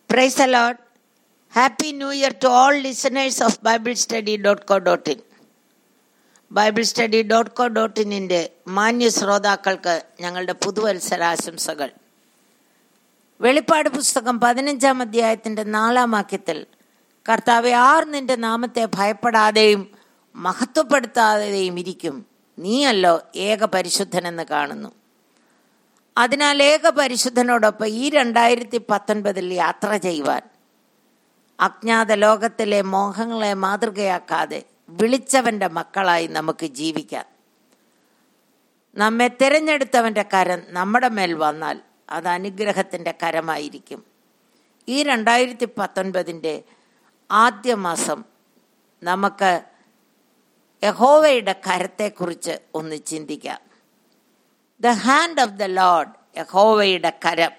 Praise the Lord. Happy New Year to all listeners of BibleStudy.co.in. Bible study dot co dot ഇന്നിൻ്റെ മാന്യ ശ്രോതാക്കൾക്ക് ഞങ്ങളുടെ പുതുവത്സരാശംസകൾ വെളിപ്പാട് പുസ്തകം പതിനഞ്ചാം അധ്യായത്തിൻ്റെ നാലാം വാക്യത്തിൽ കർത്താവെ ആർ നിന്റെ നാമത്തെ ഭയപ്പെടാതെയും മഹത്വപ്പെടുത്താതെയും ഇരിക്കും നീയല്ലോ ഏക പരിശുദ്ധനെന്ന് കാണുന്നു അതിനാൽ ഏക പരിശുദ്ധനോടൊപ്പം ഈ രണ്ടായിരത്തി പത്തൊൻപതിൽ യാത്ര ചെയ്യുവാൻ അജ്ഞാത ലോകത്തിലെ മോഹങ്ങളെ മാതൃകയാക്കാതെ വിളിച്ചവന്റെ മക്കളായി നമുക്ക് ജീവിക്കാം നമ്മെ തിരഞ്ഞെടുത്തവന്റെ കരം നമ്മുടെ മേൽ വന്നാൽ അത് അനുഗ്രഹത്തിന്റെ കരമായിരിക്കും ഈ രണ്ടായിരത്തി പത്തൊൻപതിൻ്റെ ആദ്യ മാസം നമുക്ക് യഹോവയുടെ കരത്തെക്കുറിച്ച് ഒന്ന് ചിന്തിക്കാം the hand of the Lord യഹോവയുടെ കരം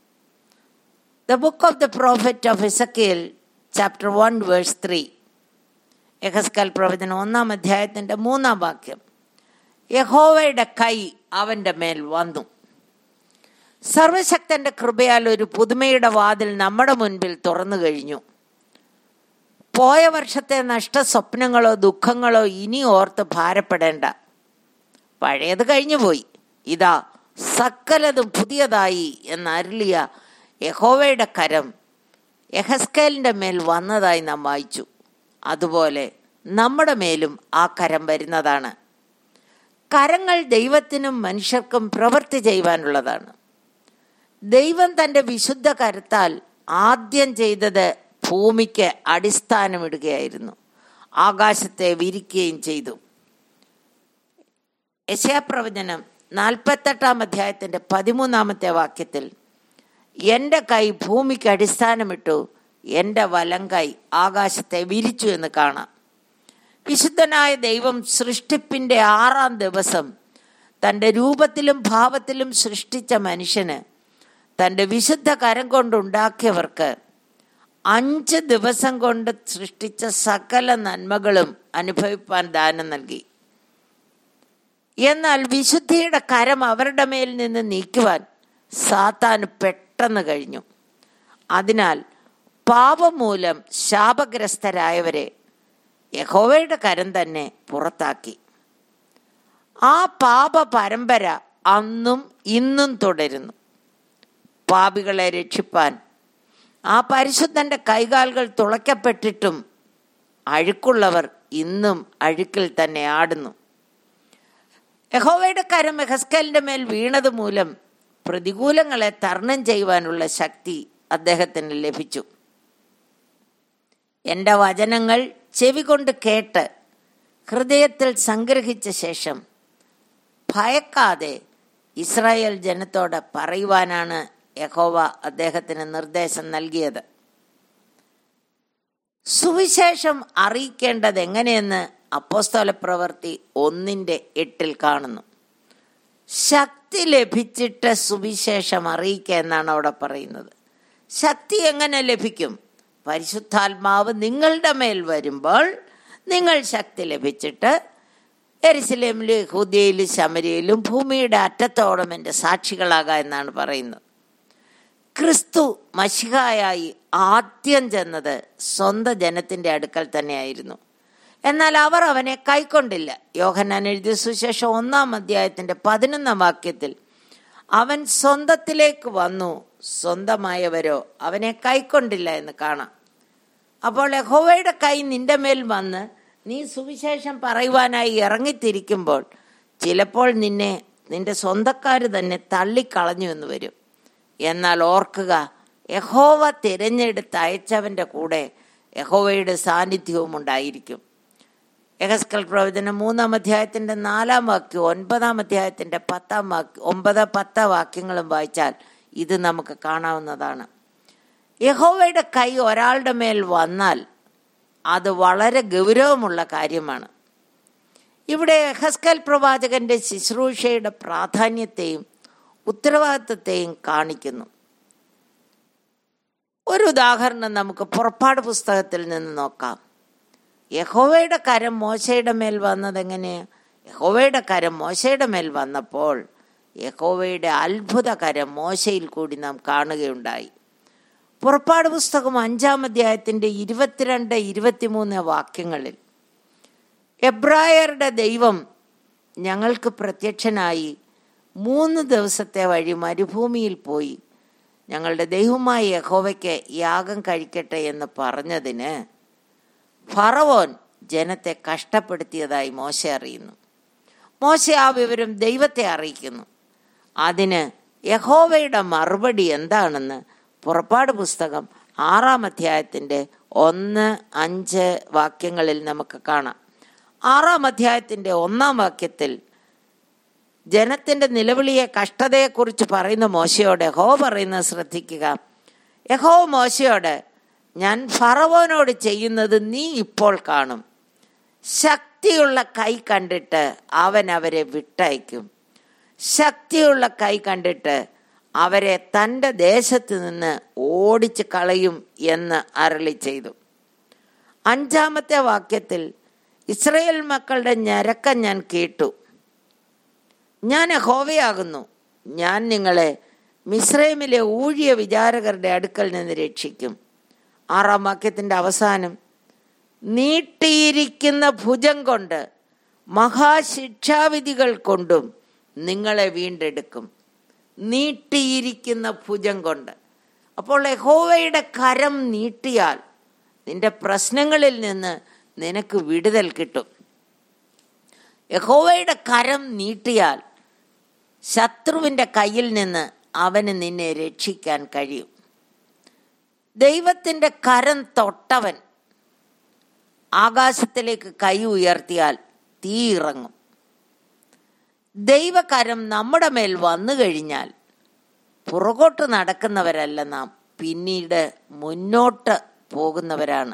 the book of the prophet of Ezekiel chapter one verse three യഹസ്കൽ പ്രവചനം ഒന്നാം അധ്യായത്തിൻ്റെ മൂന്നാം വാക്യം യഹോവയുടെ കൈ അവൻ്റെ മേൽ വന്നു സർവശക്തന്റെ കൃപയാൽ ഒരു പുതുമയുടെ വാതിൽ നമ്മുടെ മുൻപിൽ തുറന്നു കഴിഞ്ഞു പോയ വർഷത്തെ നഷ്ടസ്വപ്നങ്ങളോ ദുഃഖങ്ങളോ ഇനി ഓർത്ത് ഭാരപ്പെടേണ്ട പഴയത് കഴിഞ്ഞുപോയി ഇതാ സകലതും പുതിയതായി എന്നരുളിയ യഹോവയുടെ കരം യഹസ്കേലിൻ്റെ മേൽ വന്നതായി നാം വായിച്ചു അതുപോലെ നമ്മുടെ മേലും ആ കരം വരുന്നതാണ് കരങ്ങൾ ദൈവത്തിനും മനുഷ്യർക്കും പ്രവൃത്തി ചെയ്യുവാനുള്ളതാണ് ദൈവം തൻ്റെ വിശുദ്ധ കരത്താൽ ആദ്യം ചെയ്തത് ഭൂമിക്ക് അടിസ്ഥാനമിടുകയായിരുന്നു ആകാശത്തെ വിരിക്കുകയും ചെയ്തു യശയാപ്രവചനം നാൽപ്പത്തെട്ടാം അധ്യായത്തിൻ്റെ പതിമൂന്നാമത്തെ വാക്യത്തിൽ എൻ്റെ കൈ ഭൂമിക്ക് അടിസ്ഥാനമിട്ടു എൻ്റെ വലം കൈ ആകാശത്തെ വിരിച്ചു എന്ന് കാണാം വിശുദ്ധനായ ദൈവം സൃഷ്ടിപ്പിൻ്റെ ആറാം ദിവസം തൻ്റെ രൂപത്തിലും ഭാവത്തിലും സൃഷ്ടിച്ച മനുഷ്യന് തൻ്റെ വിശുദ്ധ കരം കൊണ്ടുണ്ടാക്കിയവർക്ക് അഞ്ച് ദിവസം കൊണ്ട് സൃഷ്ടിച്ച സകല നന്മകളും അനുഭവിപ്പാൻ ദാനം നൽകി എന്നാൽ വിശുദ്ധിയുടെ കരം അവരുടെ മേൽ നിന്ന് നീക്കുവാൻ സാത്താന് പെട്ടെന്ന് കഴിഞ്ഞു അതിനാൽ പാപം മൂലം ശാപഗ്രസ്തരായവരെ യഹോവയുടെ കരം തന്നെ പുറത്താക്കി ആ പാപ പരമ്പര അന്നും ഇന്നും തുടരുന്നു പാപികളെ രക്ഷിപ്പാൻ ആ പരിശുദ്ധന്റെ കൈകാലുകൾ തുളയ്ക്കപ്പെട്ടിട്ടും അഴുക്കുള്ളവർ ഇന്നും അഴുക്കിൽ തന്നെ ആടുന്നു യഹോവയുടെ കരം മെഹസ്കലിന്റെ മേൽ വീണത് മൂലം പ്രതികൂലങ്ങളെ തരണം ചെയ്യുവാനുള്ള ശക്തി അദ്ദേഹത്തിന് ലഭിച്ചു എൻ്റെ വചനങ്ങൾ ചെവി കൊണ്ട് കേട്ട് ഹൃദയത്തിൽ സംഗ്രഹിച്ച ശേഷം ഭയക്കാതെ ഇസ്രായേൽ ജനത്തോട് പറയുവാനാണ് യഹോവ അദ്ദേഹത്തിന് നിർദ്ദേശം നൽകിയത് സുവിശേഷം അറിയിക്കേണ്ടത് എങ്ങനെയെന്ന് അപ്പോസ്തോല പ്രവൃത്തി ഒന്നിൻ്റെ എട്ടിൽ കാണുന്നു ശക്തി ലഭിച്ചിട്ട് സുവിശേഷം അറിയിക്കുക എന്നാണ് അവിടെ പറയുന്നത് ശക്തി എങ്ങനെ ലഭിക്കും പരിശുദ്ധാത്മാവ് നിങ്ങളുടെ മേൽ വരുമ്പോൾ നിങ്ങൾ ശക്തി ലഭിച്ചിട്ട് എരിശിലേമിലും ഹുദയിലും ശമരിയിലും ഭൂമിയുടെ അറ്റത്തോളം എൻ്റെ സാക്ഷികളാകാം എന്നാണ് പറയുന്നത് ക്രിസ്തു മഷികായായി ആദ്യം ചെന്നത് സ്വന്തം ജനത്തിൻ്റെ അടുക്കൽ തന്നെയായിരുന്നു എന്നാൽ അവർ അവനെ കൈക്കൊണ്ടില്ല യോഹന്നാൻ എഴുതിയ സുശേഷം ഒന്നാം അധ്യായത്തിൻ്റെ പതിനൊന്നാം വാക്യത്തിൽ അവൻ സ്വന്തത്തിലേക്ക് വന്നു സ്വന്തമായവരോ അവനെ കൈക്കൊണ്ടില്ല എന്ന് കാണാം അപ്പോൾ യഹോവയുടെ കൈ നിന്റെ മേൽ വന്ന് നീ സുവിശേഷം പറയുവാനായി ഇറങ്ങിത്തിരിക്കുമ്പോൾ ചിലപ്പോൾ നിന്നെ നിന്റെ സ്വന്തക്കാർ തന്നെ തള്ളിക്കളഞ്ഞു എന്ന് വരും എന്നാൽ ഓർക്കുക യഹോവ തിരഞ്ഞെടുത്ത് അയച്ചവൻ്റെ കൂടെ യഹോവയുടെ സാന്നിധ്യവും ഉണ്ടായിരിക്കും യഹസ്കൽ പ്രവചനം മൂന്നാം അധ്യായത്തിൻ്റെ നാലാം വാക്യം ഒൻപതാം അധ്യായത്തിൻ്റെ പത്താം വാക്യം ഒമ്പത് പത്ത് വാക്യങ്ങളും വായിച്ചാൽ ഇത് നമുക്ക് കാണാവുന്നതാണ് യഹോവയുടെ കൈ ഒരാളുടെ മേൽ വന്നാൽ അത് വളരെ ഗൗരവമുള്ള കാര്യമാണ് ഇവിടെ യഹസ്കൽ പ്രവാചകന്റെ ശുശ്രൂഷയുടെ പ്രാധാന്യത്തെയും ഉത്തരവാദിത്വത്തെയും കാണിക്കുന്നു ഒരു ഉദാഹരണം നമുക്ക് പുറപ്പാട് പുസ്തകത്തിൽ നിന്ന് നോക്കാം യഹോവയുടെ കരം മോശയുടെ മേൽ വന്നതെങ്ങനെ യഹോവയുടെ കരം മോശയുടെ മേൽ വന്നപ്പോൾ യഹോവയുടെ അത്ഭുത കരം മോശയിൽ കൂടി നാം കാണുകയുണ്ടായി പുറപ്പാട് പുസ്തകം അഞ്ചാം അധ്യായത്തിൻ്റെ ഇരുപത്തിരണ്ട് ഇരുപത്തിമൂന്ന് വാക്യങ്ങളിൽ എബ്രായരുടെ ദൈവം ഞങ്ങൾക്ക് പ്രത്യക്ഷനായി മൂന്ന് ദിവസത്തെ വഴി മരുഭൂമിയിൽ പോയി ഞങ്ങളുടെ ദൈവമായ യഹോവയ്ക്ക് യാഗം കഴിക്കട്ടെ എന്ന് പറഞ്ഞതിന് ഫറവോൻ ജനത്തെ കഷ്ടപ്പെടുത്തിയതായി മോശ അറിയുന്നു മോശ ആ വിവരം ദൈവത്തെ അറിയിക്കുന്നു അതിന് യഹോവയുടെ മറുപടി എന്താണെന്ന് പുറപ്പാട് പുസ്തകം ആറാം അധ്യായത്തിൻ്റെ ഒന്ന് അഞ്ച് വാക്യങ്ങളിൽ നമുക്ക് കാണാം ആറാം അധ്യായത്തിൻ്റെ ഒന്നാം വാക്യത്തിൽ ജനത്തിൻ്റെ നിലവിളിയെ കഷ്ടതയെക്കുറിച്ച് പറയുന്ന മോശയോട് യഹോ പറയുന്നത് ശ്രദ്ധിക്കുക യഹോ മോശയോട് ഞാൻ ഫറവോനോട് ചെയ്യുന്നത് നീ ഇപ്പോൾ കാണും ശക്തിയുള്ള കൈ കണ്ടിട്ട് അവൻ അവരെ വിട്ടയക്കും ശക്തിയുള്ള കൈ കണ്ടിട്ട് അവരെ തൻ്റെ ദേശത്ത് നിന്ന് ഓടിച്ച് കളയും എന്ന് അരളി ചെയ്തു അഞ്ചാമത്തെ വാക്യത്തിൽ ഇസ്രയേൽ മക്കളുടെ ഞരക്കം ഞാൻ കേട്ടു ഞാൻ ഹോവയാകുന്നു ഞാൻ നിങ്ങളെ മിസ്രൈമിലെ ഊഴിയ വിചാരകരുടെ അടുക്കൽ നിന്ന് രക്ഷിക്കും ആറാം വാക്യത്തിൻ്റെ അവസാനം നീട്ടിയിരിക്കുന്ന ഭുജം കൊണ്ട് മഹാശിക്ഷാവിധികൾ കൊണ്ടും നിങ്ങളെ വീണ്ടെടുക്കും നീട്ടിയിരിക്കുന്ന ഭുജം കൊണ്ട് അപ്പോൾ യഹോവയുടെ കരം നീട്ടിയാൽ നിന്റെ പ്രശ്നങ്ങളിൽ നിന്ന് നിനക്ക് വിടുതൽ കിട്ടും യഹോവയുടെ കരം നീട്ടിയാൽ ശത്രുവിൻ്റെ കയ്യിൽ നിന്ന് അവന് നിന്നെ രക്ഷിക്കാൻ കഴിയും ദൈവത്തിൻ്റെ കരം തൊട്ടവൻ ആകാശത്തിലേക്ക് കൈ ഉയർത്തിയാൽ തീ ഇറങ്ങും ദൈവകരം നമ്മുടെ മേൽ വന്നു കഴിഞ്ഞാൽ പുറകോട്ട് നടക്കുന്നവരല്ല നാം പിന്നീട് മുന്നോട്ട് പോകുന്നവരാണ്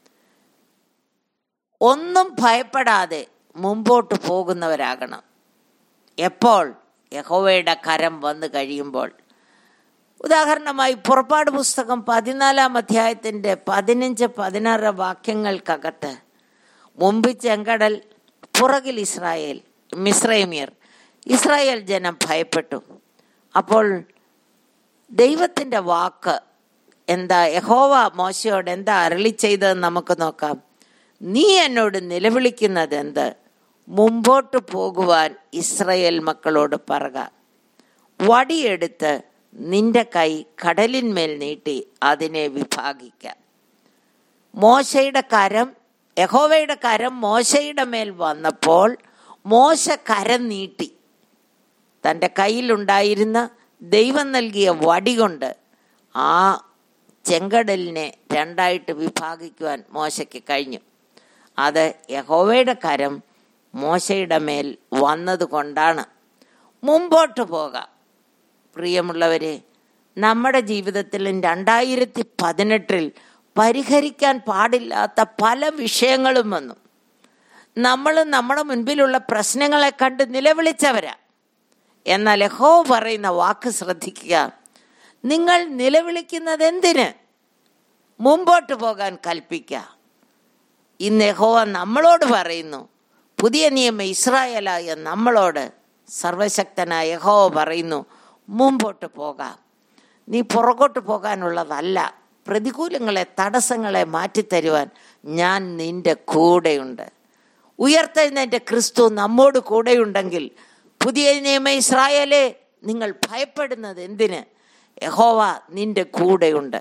ഒന്നും ഭയപ്പെടാതെ മുമ്പോട്ട് പോകുന്നവരാകണം എപ്പോൾ യഹോവയുടെ കരം വന്നു കഴിയുമ്പോൾ ഉദാഹരണമായി പുറപ്പാട് പുസ്തകം പതിനാലാം അധ്യായത്തിൻ്റെ പതിനഞ്ച് പതിനാറ് വാക്യങ്ങൾക്കകത്ത് മുമ്പ് ചെങ്കടൽ പുറകിൽ ഇസ്രായേൽ മിശ്രൈമിയർ ഇസ്രായേൽ ജനം ഭയപ്പെട്ടു അപ്പോൾ ദൈവത്തിൻ്റെ വാക്ക് എന്താ യഹോവ മോശയോട് എന്താ അരളി ചെയ്തതെന്ന് നമുക്ക് നോക്കാം നീ എന്നോട് നിലവിളിക്കുന്നത് എന്ത് മുമ്പോട്ട് പോകുവാൻ ഇസ്രയേൽ മക്കളോട് പറക വടിയെടുത്ത് നിന്റെ കൈ കടലിന്മേൽ നീട്ടി അതിനെ വിഭാഗിക്കാം മോശയുടെ കരം യഹോവയുടെ കരം മോശയുടെ മേൽ വന്നപ്പോൾ മോശ കരം നീട്ടി തൻ്റെ കയ്യിലുണ്ടായിരുന്ന ദൈവം നൽകിയ വടി കൊണ്ട് ആ ചെങ്കടലിനെ രണ്ടായിട്ട് വിഭാഗിക്കുവാൻ മോശയ്ക്ക് കഴിഞ്ഞു അത് യഹോവയുടെ കരം മോശയുടെ മേൽ വന്നതുകൊണ്ടാണ് മുമ്പോട്ട് പോകാം പ്രിയമുള്ളവരെ നമ്മുടെ ജീവിതത്തിലും രണ്ടായിരത്തി പതിനെട്ടിൽ പരിഹരിക്കാൻ പാടില്ലാത്ത പല വിഷയങ്ങളും വന്നു നമ്മൾ നമ്മുടെ മുൻപിലുള്ള പ്രശ്നങ്ങളെ കണ്ട് നിലവിളിച്ചവരാ എന്നാൽ യഹോ പറയുന്ന വാക്ക് ശ്രദ്ധിക്കുക നിങ്ങൾ നിലവിളിക്കുന്നത് എന്തിന് മുമ്പോട്ട് പോകാൻ കൽപ്പിക്കുക ഇന്ന് യഹോവ നമ്മളോട് പറയുന്നു പുതിയ നിയമ ഇസ്രായേലായ നമ്മളോട് സർവശക്തനായ യഹോവ പറയുന്നു മുമ്പോട്ട് പോകാം നീ പുറകോട്ട് പോകാനുള്ളതല്ല പ്രതികൂലങ്ങളെ തടസ്സങ്ങളെ മാറ്റിത്തരുവാൻ ഞാൻ നിന്റെ കൂടെയുണ്ട് ഉയർത്തെഴുന്നേറ്റ ക്രിസ്തു നമ്മോട് കൂടെയുണ്ടെങ്കിൽ പുതിയ നിയമ ഇസ്രായേലെ നിങ്ങൾ ഭയപ്പെടുന്നത് എന്തിന് യഹോവ നിന്റെ കൂടെയുണ്ട്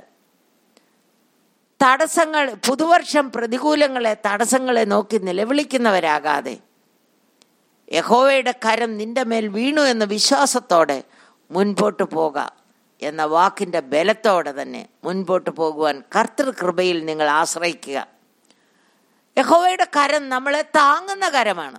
തടസ്സങ്ങൾ പുതുവർഷം പ്രതികൂലങ്ങളെ തടസ്സങ്ങളെ നോക്കി നിലവിളിക്കുന്നവരാകാതെ യഹോവയുടെ കരം നിന്റെ മേൽ വീണു എന്ന വിശ്വാസത്തോടെ മുൻപോട്ട് പോകാം എന്ന വാക്കിൻ്റെ ബലത്തോടെ തന്നെ മുൻപോട്ട് പോകുവാൻ കർത്തൃകൃപയിൽ നിങ്ങൾ ആശ്രയിക്കുക യഹോവയുടെ കരം നമ്മളെ താങ്ങുന്ന കരമാണ്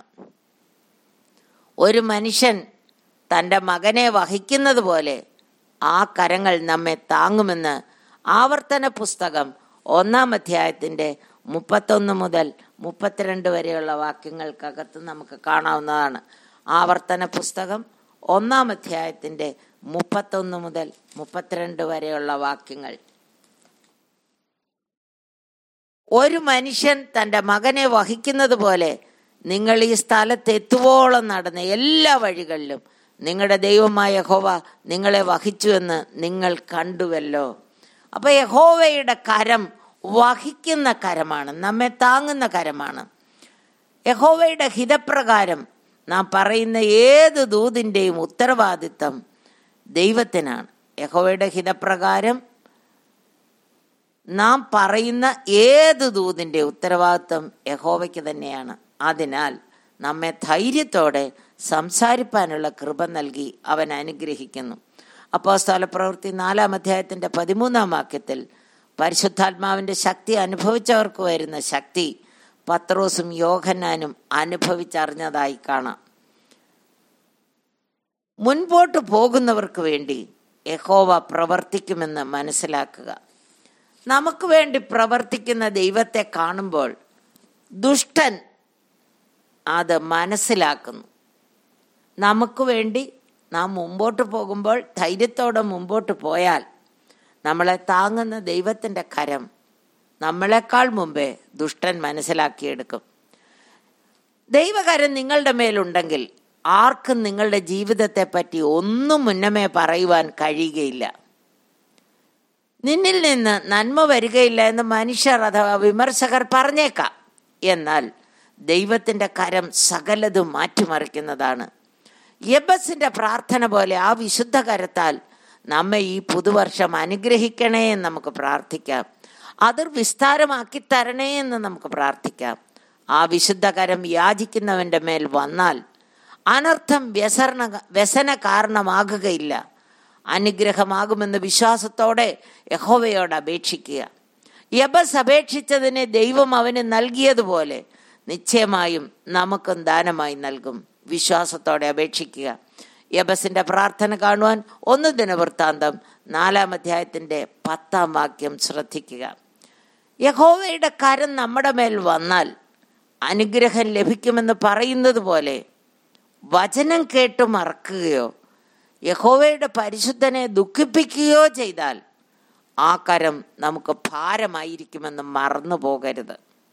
ഒരു മനുഷ്യൻ തൻ്റെ മകനെ വഹിക്കുന്നത് പോലെ ആ കരങ്ങൾ നമ്മെ താങ്ങുമെന്ന് ആവർത്തന പുസ്തകം ഒന്നാം അധ്യായത്തിൻ്റെ മുപ്പത്തൊന്ന് മുതൽ മുപ്പത്തിരണ്ട് വരെയുള്ള വാക്യങ്ങൾക്കകത്ത് നമുക്ക് കാണാവുന്നതാണ് ആവർത്തന പുസ്തകം ഒന്നാം അധ്യായത്തിൻ്റെ മുപ്പത്തൊന്ന് മുതൽ മുപ്പത്തിരണ്ട് വരെയുള്ള വാക്യങ്ങൾ ഒരു മനുഷ്യൻ തൻ്റെ മകനെ വഹിക്കുന്നത് പോലെ നിങ്ങൾ ഈ സ്ഥലത്ത് എത്തുവോളം നടന്ന എല്ലാ വഴികളിലും നിങ്ങളുടെ ദൈവമായ ഹോവ നിങ്ങളെ വഹിച്ചുവെന്ന് നിങ്ങൾ കണ്ടുവല്ലോ അപ്പോൾ യഹോവയുടെ കരം വഹിക്കുന്ന കരമാണ് നമ്മെ താങ്ങുന്ന കരമാണ് യഹോവയുടെ ഹിതപ്രകാരം നാം പറയുന്ന ഏത് ദൂതിൻ്റെയും ഉത്തരവാദിത്തം ദൈവത്തിനാണ് യഹോവയുടെ ഹിതപ്രകാരം നാം പറയുന്ന ഏത് ദൂതിൻ്റെ ഉത്തരവാദിത്വം യഹോവയ്ക്ക് തന്നെയാണ് അതിനാൽ നമ്മെ ധൈര്യത്തോടെ സംസാരിപ്പാനുള്ള കൃപ നൽകി അവൻ അനുഗ്രഹിക്കുന്നു അപ്പോൾ സ്ഥലപ്രവൃത്തി നാലാം അധ്യായത്തിൻ്റെ പതിമൂന്നാം വാക്യത്തിൽ പരിശുദ്ധാത്മാവിൻ്റെ ശക്തി അനുഭവിച്ചവർക്ക് വരുന്ന ശക്തി പത്രോസും യോഹന്നാനും അനുഭവിച്ചറിഞ്ഞതായി കാണാം മുൻപോട്ട് പോകുന്നവർക്ക് വേണ്ടി യഹോവ പ്രവർത്തിക്കുമെന്ന് മനസ്സിലാക്കുക നമുക്ക് വേണ്ടി പ്രവർത്തിക്കുന്ന ദൈവത്തെ കാണുമ്പോൾ ദുഷ്ടൻ അത് മനസ്സിലാക്കുന്നു നമുക്ക് വേണ്ടി നാം മുമ്പോട്ട് പോകുമ്പോൾ ധൈര്യത്തോടെ മുമ്പോട്ട് പോയാൽ നമ്മളെ താങ്ങുന്ന ദൈവത്തിൻ്റെ കരം നമ്മളെക്കാൾ മുമ്പേ ദുഷ്ടൻ മനസ്സിലാക്കിയെടുക്കും ദൈവകരം നിങ്ങളുടെ മേലുണ്ടെങ്കിൽ ആർക്കും നിങ്ങളുടെ ജീവിതത്തെ പറ്റി ഒന്നും മുന്നമേ പറയുവാൻ കഴിയുകയില്ല നിന്നിൽ നിന്ന് നന്മ വരികയില്ല എന്ന് മനുഷ്യർ അഥവാ വിമർശകർ പറഞ്ഞേക്കാം എന്നാൽ ദൈവത്തിൻ്റെ കരം സകലതും മാറ്റിമറിക്കുന്നതാണ് യബസിന്റെ പ്രാർത്ഥന പോലെ ആ വിശുദ്ധ കരത്താൽ നമ്മെ ഈ പുതുവർഷം അനുഗ്രഹിക്കണേ എന്ന് നമുക്ക് പ്രാർത്ഥിക്കാം അതിർ വിസ്താരമാക്കി തരണേ എന്ന് നമുക്ക് പ്രാർത്ഥിക്കാം ആ വിശുദ്ധ കരം യാചിക്കുന്നവൻ്റെ മേൽ വന്നാൽ അനർത്ഥം വ്യസരണ വ്യസന കാരണമാകുകയില്ല അനുഗ്രഹമാകുമെന്ന് വിശ്വാസത്തോടെ യഹോവയോട് അപേക്ഷിക്കുക യബസ് അപേക്ഷിച്ചതിനെ ദൈവം അവന് നൽകിയതുപോലെ നിശ്ചയമായും നമുക്കും ദാനമായി നൽകും വിശ്വാസത്തോടെ അപേക്ഷിക്കുക യബസിന്റെ പ്രാർത്ഥന കാണുവാൻ ഒന്ന് ദിനവൃത്താന്തം നാലാം അധ്യായത്തിന്റെ പത്താം വാക്യം ശ്രദ്ധിക്കുക യഹോവയുടെ കരം നമ്മുടെ മേൽ വന്നാൽ അനുഗ്രഹം ലഭിക്കുമെന്ന് പറയുന്നത് പോലെ വചനം കേട്ട് മറക്കുകയോ യഹോവയുടെ പരിശുദ്ധനെ ദുഃഖിപ്പിക്കുകയോ ചെയ്താൽ ആ കരം നമുക്ക് ഭാരമായിരിക്കുമെന്ന് മറന്നു പോകരുത്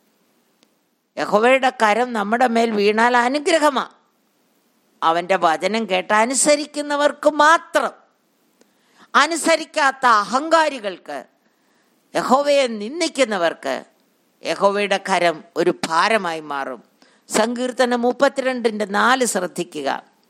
യഹോവയുടെ കരം നമ്മുടെ മേൽ വീണാൽ അനുഗ്രഹമാ അവൻ്റെ വചനം കേട്ട് അനുസരിക്കുന്നവർക്ക് മാത്രം അനുസരിക്കാത്ത അഹങ്കാരികൾക്ക് യഹോവയെ നിന്ദിക്കുന്നവർക്ക് യഹോവയുടെ കരം ഒരു ഭാരമായി മാറും സങ്കീർത്തനം മുപ്പത്തിരണ്ടിൻ്റെ നാല് ശ്രദ്ധിക്കുക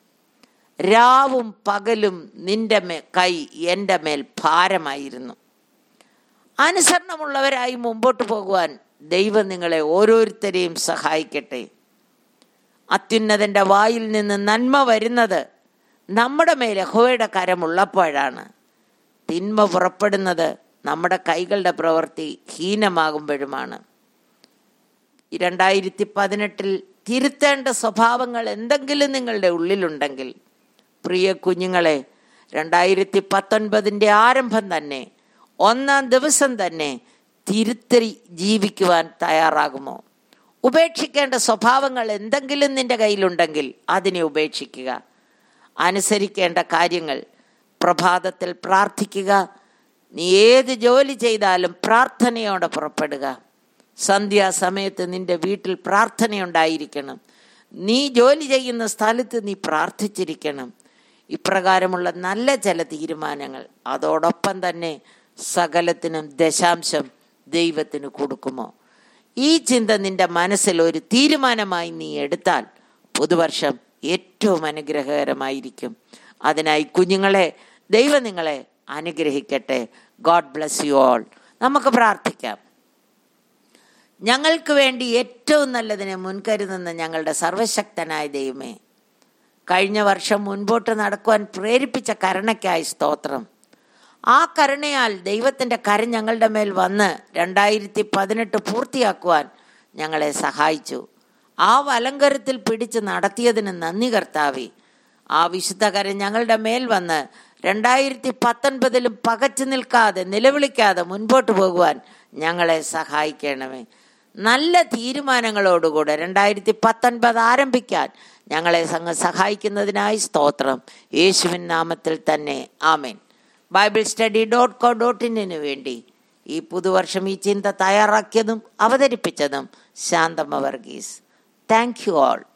രാവും പകലും നിന്റെ മേ കൈ എൻ്റെ മേൽ ഭാരമായിരുന്നു അനുസരണമുള്ളവരായി മുമ്പോട്ട് പോകുവാൻ ദൈവം നിങ്ങളെ ഓരോരുത്തരെയും സഹായിക്കട്ടെ അത്യുന്നതൻ്റെ വായിൽ നിന്ന് നന്മ വരുന്നത് നമ്മുടെ മേൽ യഹോവയുടെ കരമുള്ളപ്പോഴാണ് തിന്മ പുറപ്പെടുന്നത് നമ്മുടെ കൈകളുടെ പ്രവൃത്തി ഹീനമാകുമ്പോഴുമാണ് രണ്ടായിരത്തി പതിനെട്ടിൽ തിരുത്തേണ്ട സ്വഭാവങ്ങൾ എന്തെങ്കിലും നിങ്ങളുടെ ഉള്ളിലുണ്ടെങ്കിൽ പ്രിയ കുഞ്ഞുങ്ങളെ രണ്ടായിരത്തി പത്തൊൻപതിൻ്റെ ആരംഭം തന്നെ ഒന്നാം ദിവസം തന്നെ തിരുത്തരി ജീവിക്കുവാൻ തയ്യാറാകുമോ ഉപേക്ഷിക്കേണ്ട സ്വഭാവങ്ങൾ എന്തെങ്കിലും നിന്റെ കയ്യിലുണ്ടെങ്കിൽ അതിനെ ഉപേക്ഷിക്കുക അനുസരിക്കേണ്ട കാര്യങ്ങൾ പ്രഭാതത്തിൽ പ്രാർത്ഥിക്കുക നീ ഏത് ജോലി ചെയ്താലും പ്രാർത്ഥനയോടെ പുറപ്പെടുക സന്ധ്യാസമയത്ത് നിന്റെ വീട്ടിൽ പ്രാർത്ഥനയുണ്ടായിരിക്കണം നീ ജോലി ചെയ്യുന്ന സ്ഥലത്ത് നീ പ്രാർത്ഥിച്ചിരിക്കണം ഇപ്രകാരമുള്ള നല്ല ചില തീരുമാനങ്ങൾ അതോടൊപ്പം തന്നെ സകലത്തിനും ദശാംശം ദൈവത്തിന് കൊടുക്കുമോ ഈ ചിന്ത നിന്റെ മനസ്സിൽ ഒരു തീരുമാനമായി നീ എടുത്താൽ പുതുവർഷം ഏറ്റവും അനുഗ്രഹകരമായിരിക്കും അതിനായി കുഞ്ഞുങ്ങളെ ദൈവം നിങ്ങളെ അനുഗ്രഹിക്കട്ടെ ഗോഡ് ബ്ലസ് യു ഓൾ നമുക്ക് പ്രാർത്ഥിക്കാം ഞങ്ങൾക്ക് വേണ്ടി ഏറ്റവും നല്ലതിനെ മുൻകരുതുന്ന ഞങ്ങളുടെ സർവശക്തനായ ദൈവമേ കഴിഞ്ഞ വർഷം മുൻപോട്ട് നടക്കുവാൻ പ്രേരിപ്പിച്ച കരുണയ്ക്കായി സ്തോത്രം ആ കരുണയാൽ ദൈവത്തിൻ്റെ കരം ഞങ്ങളുടെ മേൽ വന്ന് രണ്ടായിരത്തി പതിനെട്ട് പൂർത്തിയാക്കുവാൻ ഞങ്ങളെ സഹായിച്ചു ആ വലങ്കരത്തിൽ പിടിച്ച് നടത്തിയതിന് നന്ദി കർത്താവി ആ വിശുദ്ധ കരം ഞങ്ങളുടെ മേൽ വന്ന് രണ്ടായിരത്തി പത്തൊൻപതിലും പകച്ചു നിൽക്കാതെ നിലവിളിക്കാതെ മുൻപോട്ട് പോകുവാൻ ഞങ്ങളെ സഹായിക്കണമേ നല്ല തീരുമാനങ്ങളോടുകൂടെ രണ്ടായിരത്തി പത്തൊൻപത് ആരംഭിക്കാൻ ഞങ്ങളെ സംഘ സഹായിക്കുന്നതിനായി സ്തോത്രം യേശുവിൻ നാമത്തിൽ തന്നെ ആമേൻ Bible study dot co dot ഇന്നിനു വേണ്ടി ഈ പുതുവർഷം ഈ ചിന്ത തയ്യാറാക്കിയതും അവതരിപ്പിച്ചതും Santhamma Varghese thank you all